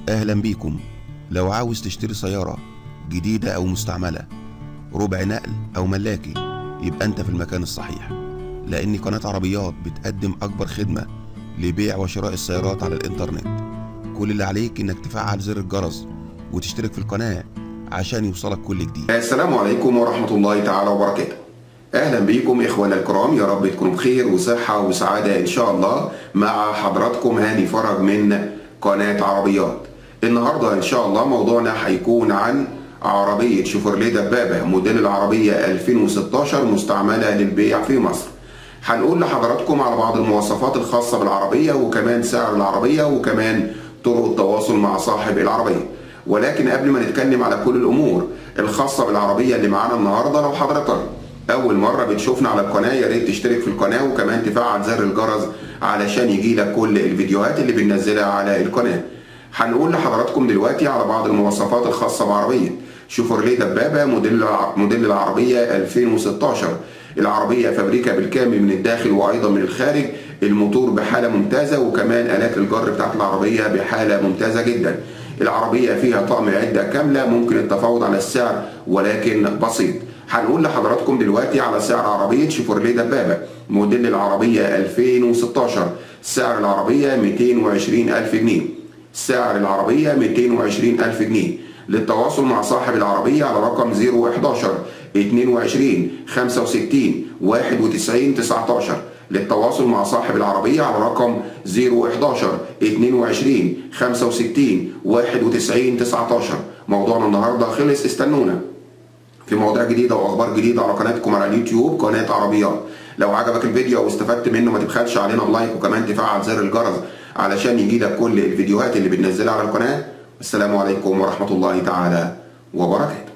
أهلا بيكم لو عاوز تشتري سيارة جديدة أو مستعملة ربع نقل أو ملاكي يبقى أنت في المكان الصحيح لأن قناة عربيات بتقدم أكبر خدمة لبيع وشراء السيارات على الإنترنت كل اللي عليك إنك تفعل زر الجرس وتشترك في القناة عشان يوصلك كل جديد السلام عليكم ورحمة الله تعالى وبركاته أهلا بكم إخوانا الكرام يا رب تكونوا بخير وصحة وسعادة إن شاء الله مع حضراتكم هاني فرج من قناة عربيات النهاردة إن شاء الله موضوعنا هيكون عن عربية شيفروليه دبابة موديل العربية 2016 مستعملة للبيع في مصر هنقول لحضراتكم على بعض المواصفات الخاصة بالعربية وكمان سعر العربية وكمان طرق التواصل مع صاحب العربية ولكن قبل ما نتكلم على كل الأمور الخاصة بالعربية اللي معانا النهاردة لو حضرتك أول مرة بتشوفنا على القناة يا ريت تشترك في القناة وكمان تفعل زر الجرس علشان يجيلك كل الفيديوهات اللي بننزلها على القناة هنقول لحضراتكم دلوقتي على بعض المواصفات الخاصة بعربية شيفروليه دبابة موديل موديل العربية 2016 العربية فابريكا بالكامل من الداخل وأيضا من الخارج الموتور بحالة ممتازة وكمان آلات الجر بتاعت العربية بحالة ممتازة جدا العربية فيها طقم عدة كاملة ممكن التفاوض على السعر ولكن بسيط هنقول لحضراتكم دلوقتي على سعر عربية شيفروليه دبابة موديل العربية 2016 سعر العربية 220 ألف جنيه سعر العربية 220 ألف جنيه للتواصل مع صاحب العربية على رقم 011 22 65 91 19 للتواصل مع صاحب العربية على رقم 011 22 65 91 19 موضوعنا النهاردة خلص استنونا في مواضيع جديدة وأخبار جديدة على قناتكم على اليوتيوب قناة عربيات لو عجبك الفيديو واستفدت منه ما تبخلش علينا بلايك وكمان تفعل زر الجرس علشان يجيلك كل الفيديوهات اللي بننزلها على القناة السلام عليكم ورحمة الله تعالى وبركاته